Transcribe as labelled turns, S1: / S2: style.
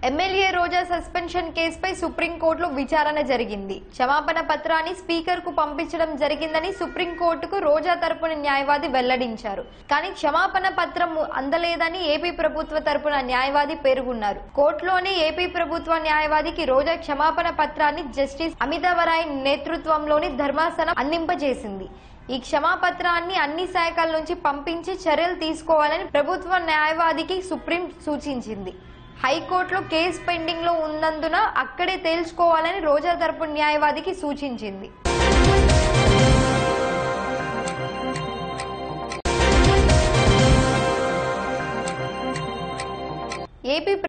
S1: MLA రోజా suspension కేసుపై సుప్రీంకోర్టులో విచారణ జరిగింది క్షమాపణ పత్రాన్ని స్పీకర్ కు పంపించడం జరిగిందని సుప్రీంకోర్టుకు రోజా తరపున న్యాయవాది వెల్లడించారు కానీ క్షమాపణ పత్రం అందలేదని ఏపీ ప్రభుత్వ తరపున న్యాయవాది పేర్కొన్నారు కోర్టులోనే ఏపీ ప్రభుత్వ న్యాయవాదికి రోజా క్షమాపణ పత్రాన్ని జస్టిస్ అమితావరాయ్ నేతృత్వంలోని ధర్మాసనం అందింపజేసింది ఈ క్షమాపత్రాన్ని అన్ని శాఖల నుంచి పంపించి చర్యలు తీసుకోవాలని ప్రభుత్వ న్యాయవాదికి సుప్రీం సూచించింది హైకోర్టులో కేసు పెండింగ్ లో ఉన్నందున అక్కడే తేల్చుకోవాలని రోజా తరపు న్యాయవాదికి సూచించింది ఏపీ